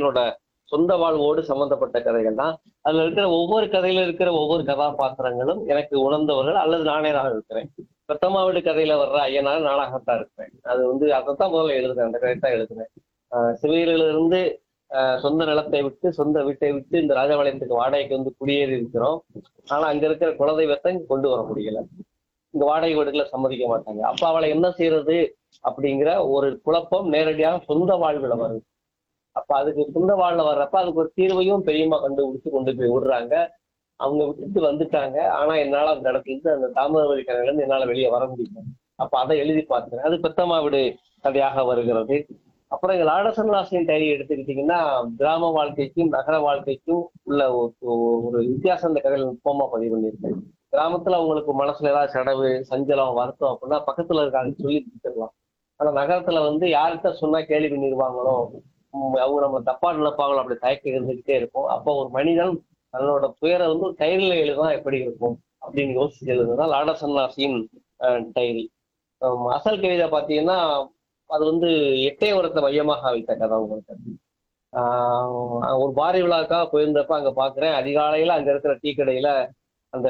என்னோட சொந்த வாழ்வோடு சம்பந்தப்பட்ட கதைகள் தான் அதுல இருக்கிற ஒவ்வொரு கதையில இருக்கிற ஒவ்வொரு கதாபாத்திரங்களும் எனக்கு உணர்ந்தவர்கள் அல்லது நானே தான் இருக்கிறேன் பிரத்தமா வீடு கதையில வர்ற ஐயனார் நானாகத்தான் இருக்கிறேன் அது வந்து அதைத்தான் முதல்ல எழுதுறேன் அந்த கதை தான் எழுதுறேன் ஆஹ் சிவகிரியில இருந்து ஆஹ் சொந்த நிலத்தை விட்டு சொந்த வீட்டை விட்டு இந்த ராஜபாளையத்துக்கு வாடகைக்கு வந்து குடியேறி இருக்கிறோம் ஆனா அங்க இருக்கிற குலதெய்வத்தை இங்க கொண்டு வர முடியல இங்க வாடகை வீடுகளை சம்மதிக்க மாட்டாங்க அப்ப அவளை என்ன செய்யறது அப்படிங்கிற ஒரு குழப்பம் நேரடியாக சொந்த வாழ்வுல வருது அப்ப அதுக்கு சொந்த வாழ்ல வர்றப்ப அதுக்கு ஒரு தீர்வையும் பெரியம்மா கண்டுபிடிச்சு கொண்டு போய் விடுறாங்க அவங்க விட்டுட்டு வந்துட்டாங்க ஆனா என்னால அந்த இடத்துல இருந்து அந்த தாமிரபரணி கதையில இருந்து என்னால வெளியே வர முடியல அப்ப அதை எழுதி பார்க்கிறேன் அது பெத்தம்மா வீடு கதையாக வருகிறது அப்புறம் எங்க லாடசன் வாசியின் டைரி எடுத்துக்கிட்டீங்கன்னா கிராம வாழ்க்கைக்கும் நகர வாழ்க்கைக்கும் உள்ள ஒரு ஒரு வித்தியாசம் இந்த கதையில நுட்பமா பதிவு பண்ணியிருக்கேன் கிராமத்துல அவங்களுக்கு மனசுல ஏதாவது சடவு சஞ்சலம் வருத்தம் அப்படின்னா பக்கத்துல இருக்காங்க சொல்லி கொடுத்துடலாம் ஆனா நகரத்துல வந்து யார்கிட்ட சொன்னா கேள்வி பண்ணிடுவாங்களோ உம் அவங்க நம்ம தப்பா நினைப்பாங்களோ அப்படி தயக்கம் இருந்துகிட்டே இருக்கும் அப்போ ஒரு மனிதன் தன்னோட துயரை வந்து ஒரு டைரியில எழுதுனா எப்படி இருக்கும் அப்படின்னு யோசிச்சு எழுதுதான் லாடசன்னாசியின் டைரி அசல் கவிதை பார்த்தீங்கன்னா அது வந்து எட்டயபுரத்தை மையமாக வைத்த கதை உங்களுக்கு ஆஹ் ஒரு பாரி விழாக்காக போயிருந்தப்ப அங்க பாக்குறேன் அதிகாலையில அங்க இருக்கிற டீ கடையில அந்த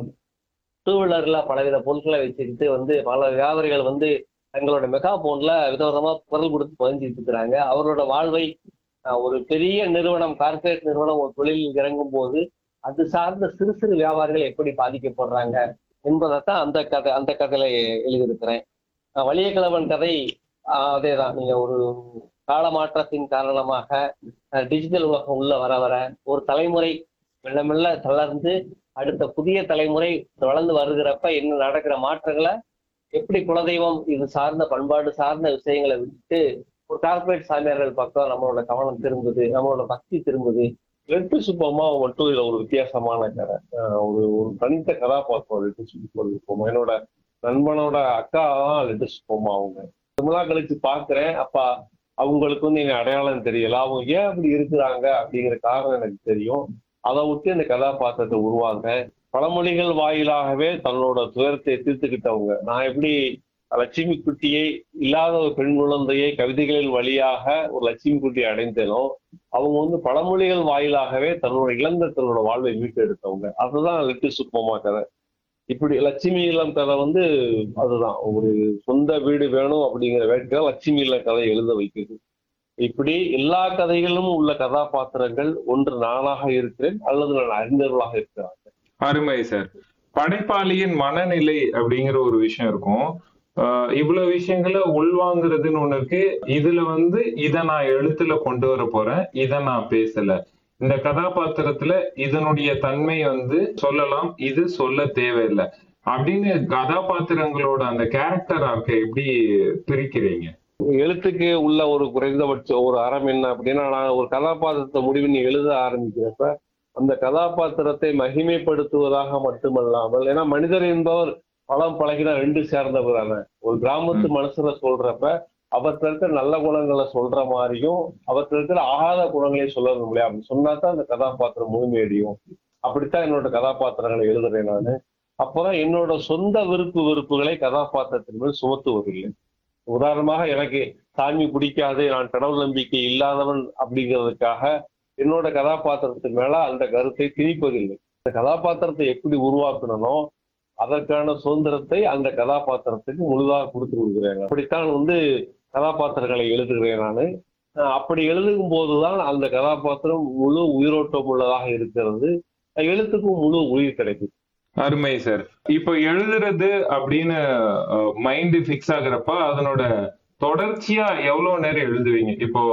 டூ வீலர்ல பலவித பொருட்களை வச்சுக்கிட்டு வந்து பல வியாபாரிகள் வந்து தங்களோட மெகா போன்ல விதவிதமா குரல் கொடுத்து பதிஞ்சிட்டு இருக்கிறாங்க அவரோட வாழ்வை ஆஹ் ஒரு பெரிய நிறுவனம் கார்ப்பரேட் நிறுவனம் ஒரு தொழிலில் இறங்கும் போது அது சார்ந்த சிறு சிறு வியாபாரிகள் எப்படி பாதிக்கப்படுறாங்க என்பதைத்தான் அந்த கதை அந்த கதையில எழுதியிருக்கிறேன் ஆஹ் வலியக்கிழவன் கதை ஆஹ் அதேதான் நீங்க ஒரு காலமாற்றத்தின் காரணமாக டிஜிட்டல் உலகம் உள்ள வர வர ஒரு தலைமுறை மெல்ல மெல்ல தளர்ந்து அடுத்த புதிய தலைமுறை வளர்ந்து வருகிறப்ப என்ன நடக்கிற மாற்றங்களை எப்படி குலதெய்வம் இது சார்ந்த பண்பாடு சார்ந்த விஷயங்களை விட்டுட்டு ஒரு கார்பரேட் சாமியார்கள் பக்கம் நம்மளோட கவனம் திரும்புது நம்மளோட பக்தி திரும்புது லெட்டு சுப்பம்மா மட்டும் இதுல ஒரு வித்தியாசமான கதை ஆஹ் ஒரு ஒரு தனித்த கதாபாத்திரம் லெட்டு சுப்பம்மா என்னோட நண்பனோட அக்கா தான் லெட்டு சுப்பம்மா அவங்க ரொம்ப நாள் கழிச்சு பாக்குறேன் அப்பா அவங்களுக்கு வந்து எனக்கு அடையாளம் தெரியல அவங்க ஏன் அப்படி இருக்கிறாங்க அப்படிங்கிற காரணம் எனக்கு தெரியும் அதை விட்டு இந்த கதாபாத்திரத்தை உருவாங்க பழமொழிகள் வாயிலாகவே தன்னோட துயரத்தை தீர்த்துக்கிட்டவங்க நான் எப்படி லட்சுமி குட்டியை இல்லாத ஒரு பெண் குழந்தையை கவிதைகளின் வழியாக ஒரு லட்சுமி குட்டியை அடைந்தேனோ அவங்க வந்து பழமொழிகள் வாயிலாகவே தன்னோட இழந்த தன்னோட வாழ்வை மீட்டெடுத்தவங்க அதுதான் லெட்டு சுப்பமா கதை இப்படி லட்சுமி இல்லம் கதை வந்து அதுதான் ஒரு சொந்த வீடு வேணும் அப்படிங்கிற வேட்கை லட்சுமி இல்லம் கதை எழுத வைக்குது இப்படி எல்லா கதைகளிலும் உள்ள கதாபாத்திரங்கள் ஒன்று நானாக இருக்கிறேன் அல்லது நான் அறிஞர்களாக இருக்கிறாங்க அருமை சார் படைப்பாளியின் மனநிலை அப்படிங்கிற ஒரு விஷயம் இருக்கும் ஆஹ் இவ்வளவு விஷயங்களை உள்வாங்குறதுன்னு ஒண்ணு இருக்கு இதுல வந்து இத நான் எழுத்துல கொண்டு வர போறேன் இத நான் பேசல இந்த கதாபாத்திரத்துல இதனுடைய தன்மை வந்து சொல்லலாம் இது சொல்ல தேவையில்லை அப்படின்னு கதாபாத்திரங்களோட அந்த கேரக்டர் ஆர்க்க எப்படி பிரிக்கிறீங்க எழுத்துக்கு உள்ள ஒரு குறைந்தபட்சம் ஒரு அறம் என்ன அப்படின்னா நான் ஒரு கதாபாத்திரத்தை முடிவு நீ எழுத ஆரம்பிக்கிறப்ப அந்த கதாபாத்திரத்தை மகிமைப்படுத்துவதாக மட்டுமல்லாமல் ஏன்னா மனிதர் என்பவர் பழம் பழகினா ரெண்டு சேர்ந்தவர் தானே ஒரு கிராமத்து மனுஷனை சொல்றப்ப அவர்கிட்ட இருக்கிற நல்ல குணங்களை சொல்ற மாதிரியும் அவர்கிட்ட இருக்கிற ஆகாத குணங்களையும் சொல்ல முடியாது அப்படி சொன்னா தான் அந்த கதாபாத்திரம் முழுமையடையும் அப்படித்தான் என்னோட கதாபாத்திரங்களை எழுதுறேன் நான் அப்பதான் என்னோட சொந்த விருப்பு வெறுப்புகளை கதாபாத்திரத்தின் மேல் சுமத்துவதில்லை உதாரணமாக எனக்கு சாமி பிடிக்காது நான் கடவுள் நம்பிக்கை இல்லாதவன் அப்படிங்கிறதுக்காக என்னோட கதாபாத்திரத்தின் மேல அந்த கருத்தை திணிப்பதில்லை இந்த கதாபாத்திரத்தை எப்படி உருவாக்கணுமோ அதற்கான சுதந்திரத்தை அந்த கதாபாத்திரத்துக்கு முழுதாக கொடுத்து கொடுக்குறேன் அப்படித்தான் வந்து கதாபாத்திரங்களை எழுதுகிறேன் நான் அப்படி எழுதும் போதுதான் அந்த கதாபாத்திரம் முழு உயிரோட்டம் உள்ளதாக இருக்கிறது எழுத்துக்கும் முழு உயிர் கிடைக்கும் அருமை சார் இப்போ எழுதுறது அப்படின்னு மைண்ட் ஃபிக்ஸ் ஆகுறப்ப அதனோட தொடர்ச்சியா எவ்வளவு நேரம் எழுதுவீங்க இப்போ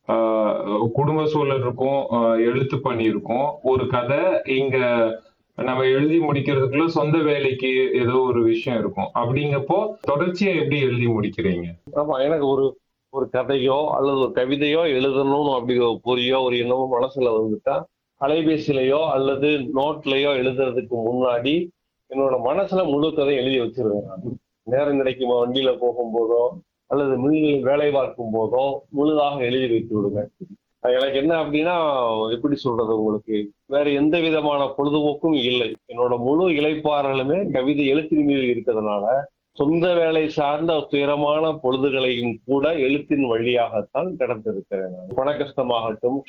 ஆஹ் குடும்ப சூழல் இருக்கும் ஆஹ் எழுத்து பணி இருக்கும் ஒரு கதை இங்க நம்ம எழுதி முடிக்கிறதுக்குள்ள சொந்த வேலைக்கு ஏதோ ஒரு விஷயம் இருக்கும் அப்படிங்கப்போ தொடர்ச்சியா எப்படி எழுதி முடிக்கிறீங்க ஆமா எனக்கு ஒரு ஒரு கதையோ அல்லது ஒரு கவிதையோ எழுதணும்னு அப்படி ஒரு பொறியோ ஒரு எண்ணமோ மனசுல வந்துட்டா அலைபேசியிலையோ அல்லது நோட்லயோ எழுதுறதுக்கு முன்னாடி என்னோட மனசுல முழு கதை எழுதி வச்சிருவேன் நான் நேரம் கிடைக்கும் வண்டியில போகும்போதோ அல்லது மில்லில் வேலை பார்க்கும் போதோ முழுதாக எழுதி வைத்து விடுவேன் எனக்கு என்ன அப்படின்னா எப்படி சொல்றது உங்களுக்கு வேற எந்த விதமான பொழுதுபோக்கும் இல்லை என்னோட முழு இலைப்பாறலுமே கவிதை எழுத்தின் மீது இருக்கிறதுனால சொந்த வேலை சார்ந்த துயரமான பொழுதுகளையும் கூட எழுத்தின் வழியாகத்தான் கடந்திருக்கிறேன் பண கஷ்டமாகட்டும்